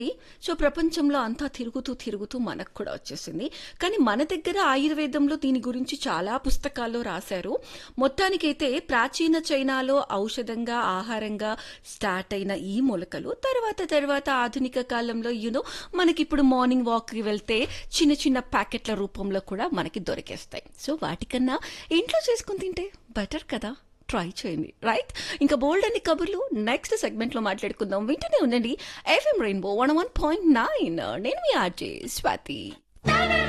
so ప్రపంచంలో అంతా తిరుగుతూ తిరుగుతూ మనకు కూడా వచ్చేసింది కానీ మన దగ్గర ఆయుర్వేదంలో దీని గురించి చాలా పుస్తకాల్లో రాశారు మొత్తానికైతే ప్రాచీన చైనాలో ఔషధంగా ఆహారంగా స్టార్ట్ అయిన ఈ మొలకలు తర్వాత తర్వాత ఆధునిక కాలంలో యూనో మనకి ఇప్పుడు మార్నింగ్ వాక్కి వెళ్తే చిన్న చిన్న ప్యాకెట్ల రూపంలో కూడా మనకి దొరికేస్తాయి సో వాటికన్నా ఇంట్లో చేసుకుని తింటే బెటర్ కదా ట్రై చేయండి రైట్ ఇంకా బోల్డ్ అన్ని కబుర్లు నెక్స్ట్ సెగ్మెంట్ లో మాట్లాడుకుందాం వింటూనే ఉండండి FM Rainbow one one point nine నేను మీ ఆర్జే స్వాతి